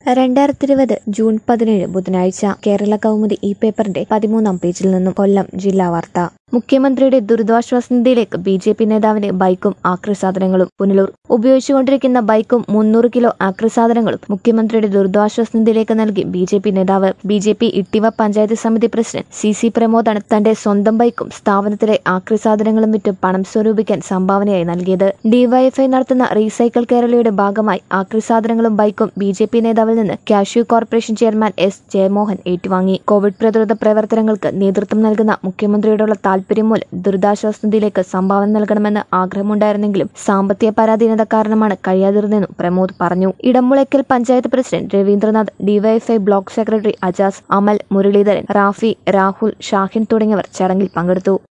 രണ്ടായിരത്തി ഇരുപത് ജൂൺ പതിനേഴ് ബുധനാഴ്ച കേരള കൗമുദി ഈ പേപ്പറിന്റെ പതിമൂന്നാം പേജിൽ നിന്നും കൊല്ലം ജില്ലാ വാർത്ത മുഖ്യമന്ത്രിയുടെ ദുരിതാശ്വാസ നിധിയിലേക്ക് ബി ജെ പി നേതാവിന്റെ ബൈക്കും ആക്രിസാധനങ്ങളും പുനലൂർ ഉപയോഗിച്ചുകൊണ്ടിരിക്കുന്ന ബൈക്കും മുന്നൂറ് കിലോ ആക്രിസാധനങ്ങളും മുഖ്യമന്ത്രിയുടെ ദുരിതാശ്വാസ നിധിയിലേക്ക് നൽകി ബി ജെ പി നേതാവ് B J P Ittiva panchayat സമിതി പ്രസിഡന്റ് സി സി പ്രമോദാണ് തന്റെ സ്വന്തം ബൈക്കും സ്ഥാപനത്തിലെ ആക്രിസാധനങ്ങളും വിറ്റ് പണം സ്വരൂപിക്കാൻ സംഭാവനയായി നൽകിയത് ഡിവൈഎഫ്ഐ നടത്തുന്ന റീസൈക്കിൾ കേരളയുടെ ഭാഗമായി ആക്രിസാധനങ്ങളും ബൈക്കും ബി ജെ പി നേതാവിൽ നിന്ന് cashew corporation chairman S Jayamohan ഏറ്റുവാങ്ങി കോവിഡ് പ്രതിരോധ പ്രവർത്തനങ്ങൾക്ക് നേതൃത്വം നൽകുന്ന മുഖ്യമന്ത്രിയോടുള്ള താൽപര്യം മൂലം ദുരിതാശ്വാസ നിധിയിലേക്ക് സംഭാവന നൽകണമെന്ന് ആഗ്രഹമുണ്ടായിരുന്നെങ്കിലും സാമ്പത്തിക പരാധീനത കാരണമാണ് കഴിയാതിരുന്നെന്നും പ്രമോദ് പറഞ്ഞു Edamulakkal panchayat president Raveendranath DYFI block secretary Ajas Amal Muraleedharan Rafi Rahul Shahin തുടങ്ങിയവർ ചടങ്ങിൽ പങ്കെടുത്തു